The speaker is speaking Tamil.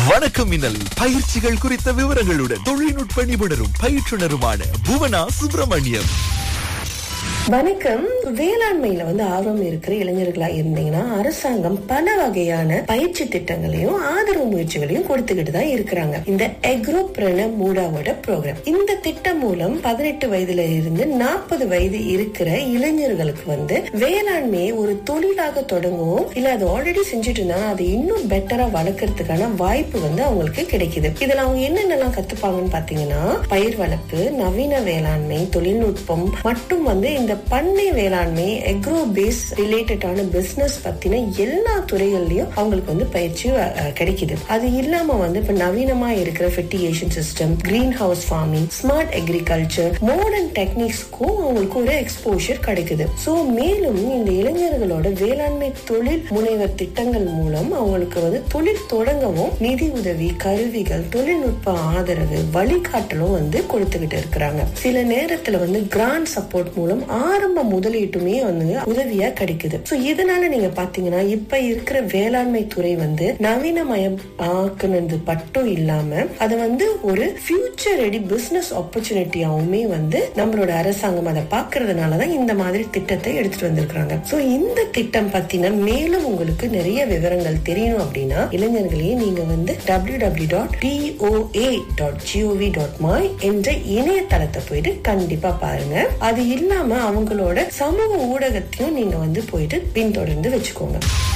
வணக்கம் மின்னல் பயிற்சிகள் குறித்த விவரங்களுடன் தொழில்நுட்ப நிபுணரும் பயிற்றுனருமான புவனா சுப்பிரமணியம் வணக்கம் வேளாண்மையில வந்து ஆர்வம் இருக்கிற இளைஞர்களா இருந்தீங்கன்னா அரசாங்கம் பல வகையான பயிற்சி திட்டங்களையும் ஆதரவு முயற்சிகளையும் கொடுத்துக்கிட்டு தான் இருக்கிறாங்க இந்த எக்ரோபிரண மூடாவோட ப்ரோக்ராம் இந்த திட்டம் மூலம் பதினெட்டு வயதுல இருந்து நாற்பது வயது இருக்கிற இளைஞர்களுக்கு வந்து வேளாண்மையை ஒரு தொழிலாக தொடங்கவும் இல்ல அது ஆல்ரெடி செஞ்சுட்டு இருந்தா அதை இன்னும் பெட்டரா வளர்க்கறதுக்கான வாய்ப்பு வந்து அவங்களுக்கு கிடைக்குது இதுல அவங்க என்னென்னலாம் கத்துப்பாங்கன்னு பாத்தீங்கன்னா பயிர் வளர்ப்பு நவீன வேளாண்மை தொழில்நுட்பம் மற்றும் வந்து இந்த பண்ணை வேளாண்மை எக்ரோ பேஸ் ரிலேட்டடான பிசினஸ் பத்தின எல்லா துறைகள்லயும் அவங்களுக்கு வந்து பயிற்சி அஹ், கிடைக்குது அது இல்லாம வந்து இப்ப நவீனமா இருக்கிற fertigation system greenhouse farming smart agriculture modern டெக்னிக்ஸ்க்கும் அவங்களுக்கு ஒரு எக்ஸ்போஷர் கிடைக்குது சோ மேலும் இந்த இளைஞர்களோட வேளாண்மை தொழில் முனைவர் திட்டங்கள் மூலம் அவங்களுக்கு வந்து தொழில் தொடங்கவும் நிதி உதவி கருவிகள் தொழில்நுட்ப ஆதரவு வழிகாட்டலும் வந்து கொடுத்துக்கிட்டு இருக்கிறாங்க சில நேரத்துல வந்து கிராண்ட் சப்போர்ட் மூலம் ஆரம்ப முதலீட்டுமே வந்து உதவியா கிடைக்குது சோ இதனால நீங்க பாத்தீங்கன்னா இப்ப இருக்கிற வேளாண்மை துறை வந்து நவீனமயம் ஆக்குனது மட்டும் இல்லாம அது வந்து ஒரு ஃபியூச்சர் ரெடி பிசினஸ் ஆப்பர்ச்சுனிட்டியாவுமே வந்து நம்மளோட அரசாங்கம் அதை பாக்குறதுனாலதான் இந்த மாதிரி திட்டத்தை எடுத்துட்டு வந்திருக்காங்க சோ இந்த திட்டம் பத்தின மேலும் உங்களுக்கு நிறைய விவரங்கள் தெரியணும் அப்படின்னா இளைஞர்களே நீங்க வந்து W W dot DOA dot GOV dot மாய் என்ற இணையதளத்தை போயிட்டு கண்டிப்பா பாருங்க அது இல்லாம அவங்களோட சமூக ஊடகத்தையும் நீங்க வந்து போயிட்டு பின்தொடர்ந்து வச்சுக்கோங்க